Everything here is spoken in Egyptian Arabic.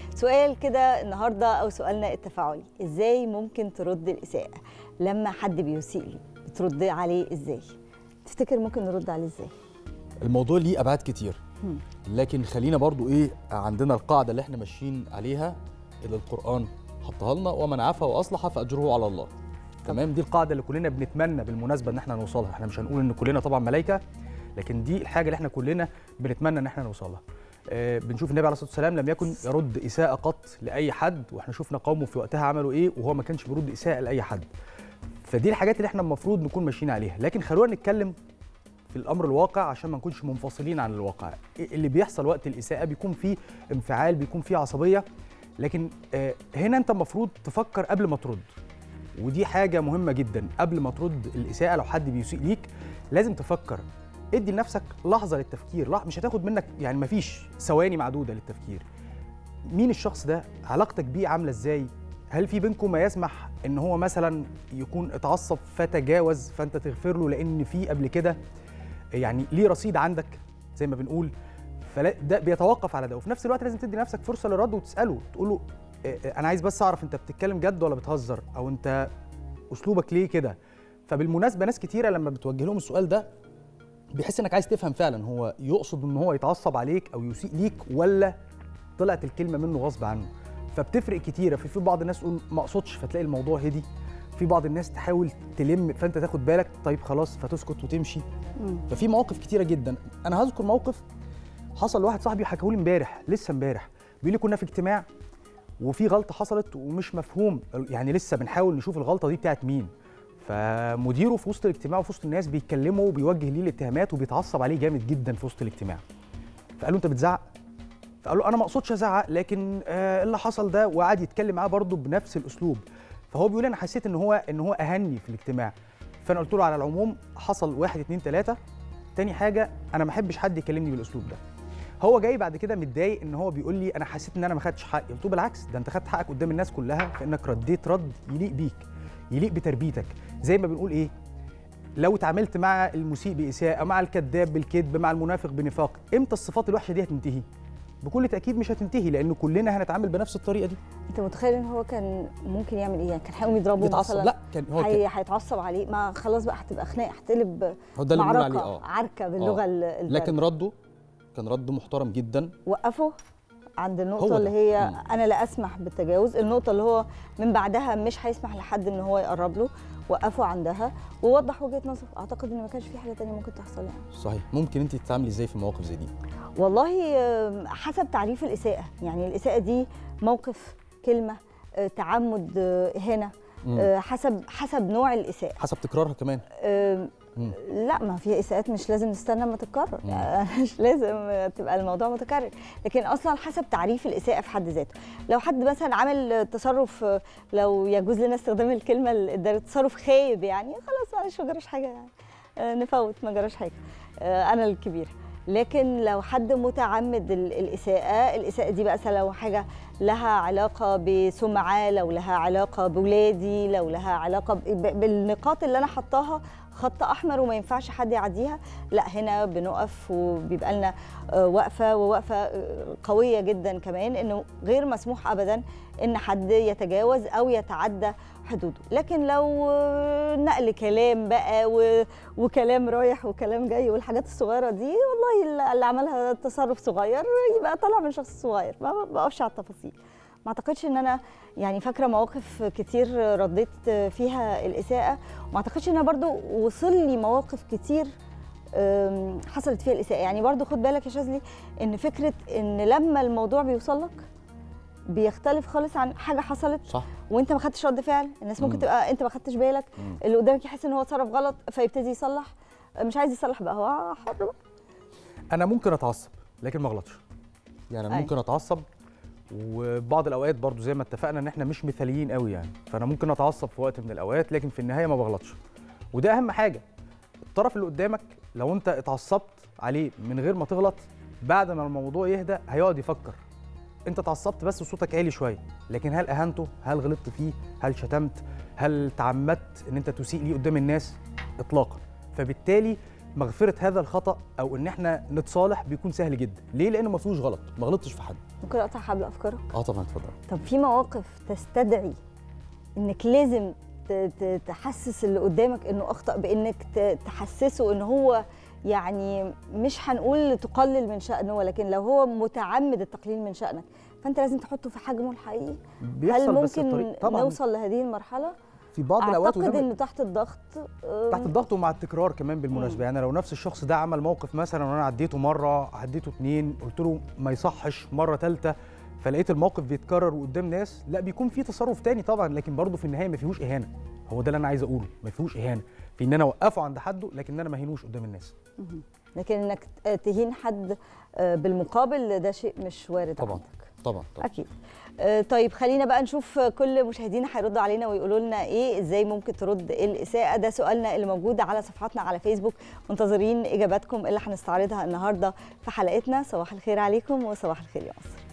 سؤال كده النهارده او سؤالنا التفاعلي ازاي ممكن ترد الاساءه لما حد بيسيء لي بترد عليه ازاي تفتكر ممكن نرد عليه ازاي الموضوع ليه ابعاد كتير مم. لكن خلينا برضو ايه عندنا القاعده اللي احنا ماشيين عليها اللي القران حطها لنا ومن عفا واصلح فاجره على الله تمام دي القاعده اللي كلنا بنتمنى بالمناسبه ان احنا نوصلها احنا مش هنقول ان كلنا طبعا ملائكه لكن دي الحاجه اللي احنا كلنا بنتمنى ان احنا نوصلها آه بنشوف النبي عليه الصلاه والسلام لم يكن يرد اساءه قط لاي حد واحنا شفنا قومه في وقتها عملوا ايه وهو ما كانش بيرد اساءه لاي حد فدي الحاجات اللي احنا المفروض نكون ماشيين عليها لكن خلونا نتكلم في الامر الواقع عشان ما نكونش منفصلين عن الواقع اللي بيحصل وقت الاساءه بيكون فيه انفعال بيكون فيه عصبيه لكن آه، هنا انت المفروض تفكر قبل ما ترد ودي حاجه مهمه جدا قبل ما ترد الاساءه لو حد بيسيء ليك لازم تفكر ادي لنفسك لحظه للتفكير لا مش هتاخد منك يعني مفيش ثواني معدوده للتفكير مين الشخص ده علاقتك بيه عامله ازاي هل في بينكم ما يسمح ان هو مثلا يكون اتعصب فتجاوز فانت تغفر له لان في قبل كده يعني ليه رصيد عندك زي ما بنقول فلا ده بيتوقف على ده وفي نفس الوقت لازم تدي نفسك فرصه للرد وتساله تقول له آه، آه، انا عايز بس اعرف انت بتتكلم جد ولا بتهزر او انت اسلوبك ليه كده فبالمناسبه ناس كتيره لما بتوجه لهم السؤال ده بيحس انك عايز تفهم فعلا هو يقصد ان هو يتعصب عليك او يسيء ليك ولا طلعت الكلمه منه غصب عنه فبتفرق كتيره في في بعض الناس تقول ما اقصدش فتلاقي الموضوع هدي في بعض الناس تحاول تلم فانت تاخد بالك طيب خلاص فتسكت وتمشي مم. ففي مواقف كتيره جدا انا هذكر موقف حصل لواحد صاحبي حكاه لي امبارح لسه امبارح بيقول لي كنا في اجتماع وفي غلطه حصلت ومش مفهوم يعني لسه بنحاول نشوف الغلطه دي بتاعت مين فمديره في وسط الاجتماع وفي وسط الناس بيتكلموا وبيوجه ليه الاتهامات وبيتعصب عليه جامد جدا في وسط الاجتماع فقال له انت بتزعق فقال له انا ما اقصدش ازعق لكن آه اللي حصل ده وقعد يتكلم معاه برضه بنفس الاسلوب فهو بيقول انا حسيت ان هو ان هو اهني في الاجتماع فانا قلت له على العموم حصل واحد اتنين تلاته تاني حاجه انا ما احبش حد يكلمني بالاسلوب ده هو جاي بعد كده متضايق ان هو بيقول لي انا حسيت ان انا ما خدتش حقي قلت له بالعكس ده انت خدت حقك قدام الناس كلها فانك رديت رد يليق بيك يليق بتربيتك زي ما بنقول ايه لو اتعاملت مع المسيء باساءه مع الكذاب بالكذب مع المنافق بنفاق امتى الصفات الوحشه دي هتنتهي بكل تاكيد مش هتنتهي لان كلنا هنتعامل بنفس الطريقه دي انت متخيل ان هو كان ممكن يعمل ايه يعني كان هيقوم يضربه يتعصب مثلا لا كان هو كان هي هيتعصب عليه ما خلاص بقى هتبقى خناقه هتقلب هو ده اللي بنقول معركه عليه اه عركه باللغه آه. ال- البلد. لكن رده كان رد محترم جدا وقفوا عند هو النقطة ده. اللي هي مم. أنا لا أسمح بالتجاوز، النقطة اللي هو من بعدها مش هيسمح لحد إن هو يقرب له، وقفوا عندها ووضح وجهة نظره، أعتقد إن ما كانش في حاجة تانية ممكن تحصل يعني. صحيح ممكن انت تتعاملي ازاي في مواقف زي دي والله آم، حسب تعريف الإساءة، يعني الإساءة دي موقف كلمة آه، تعمد آه، إهانة مم. آه، حسب حسب نوع الإساءة. حسب تكرارها كمان آم، مم. لا ما في اساءات مش لازم نستنى ما تتكرر مم. يعني مش لازم تبقى الموضوع متكرر لكن اصلا حسب تعريف الاساءه في حد ذاته لو حد مثلا عامل تصرف لو يجوز لنا استخدام الكلمه الإدارة، تصرف خايب يعني خلاص معلش ما جراش حاجه يعني آه، نفوت ما جراش حاجه آه، انا الكبيره لكن لو حد متعمد ال- الاساءه الاساءه دي بقى مثلا لو حاجه لها علاقه بسمعه لو لها علاقه بولادي لو لها علاقه ب- ب- بالنقاط اللي انا حطاها خط احمر وما ينفعش حد يعديها لا هنا بنقف وبيبقى لنا آه، وقفه ووقفه آه، قويه جدا كمان انه غير مسموح ابدا ان حد يتجاوز او يتعدى حدوده لكن لو آه، نقل كلام بقى و... وكلام رايح وكلام جاي والحاجات الصغيره دي والله اللي- اللي عملها تصرف صغير يبقى طالع من شخص صغير ما بقفش على التفاصيل ما اعتقدش ان انا يعني فاكره مواقف كتير رديت فيها الاساءه وما اعتقدش ان انا برضو وصل لي مواقف كتير أم، حصلت فيها الاساءه يعني برضو خد بالك يا شاذلي ان فكره ان لما الموضوع بيوصل لك بيختلف خالص عن حاجه حصلت صح وانت ما خدتش رد فعل الناس ممكن مم. تبقى انت ما خدتش بالك مم. اللي قدامك يحس ان هو اتصرف غلط فيبتدي يصلح مش عايز يصلح بقى هو حر بقى انا ممكن اتعصب لكن ما اغلطش يعني أنا أيوة. ممكن اتعصب وبعض الاوقات برضو زي ما اتفقنا ان احنا مش مثاليين قوي يعني فانا ممكن اتعصب في وقت من الاوقات لكن في النهايه ما بغلطش وده اهم حاجه الطرف اللي قدامك لو انت اتعصبت عليه من غير ما تغلط بعد ما الموضوع يهدى هيقعد يفكر انت اتعصبت بس وصوتك عالي شويه لكن هل اهنته هل غلطت فيه هل شتمت هل تعمدت ان انت تسيء ليه قدام الناس اطلاقا فبالتالي مغفره هذا الخطا او ان احنا نتصالح بيكون سهل جدا ليه لانه ما فيهوش غلط ما غلطتش في حد ممكن اقطع حبل افكارك اه طبعا اتفضل طب في مواقف تستدعي انك لازم ت- ت- تحسس اللي قدامك انه اخطا بانك ت- تحسسه ان هو يعني مش هنقول تقلل من شأنه ولكن لو هو متعمد التقليل من شأنك فانت لازم تحطه في حجمه الحقيقي هل بيحصل بس ممكن الطريق طبعا نوصل لهذه المرحله في بعض الاوقات اعتقد وده انه تحت الضغط آم، تحت الضغط ومع التكرار كمان بالمناسبه يعني لو نفس الشخص ده عمل موقف مثلا وانا عديته مره عديته اتنين قلت له ما يصحش مره ثالثه فلقيت الموقف بيتكرر قدام ناس لا بيكون في تصرف تاني طبعا لكن برضه في النهايه ما فيهوش اهانه هو ده اللي انا عايز اقوله ما فيهوش اهانه في ان انا اوقفه عند حده لكن انا ما اهينوش قدام الناس لكن انك تهين حد آه، بالمقابل ده شيء مش وارد طبعا عندك طبعا طبعا اكيد آه، طيب خلينا بقى نشوف كل مشاهدينا هيردوا علينا ويقولوا لنا ايه ازاي ممكن ترد الاساءه ده سؤالنا اللي موجود على صفحاتنا على فيسبوك منتظرين اجاباتكم اللي هنستعرضها النهارده في حلقتنا صباح الخير عليكم وصباح الخير يا مصر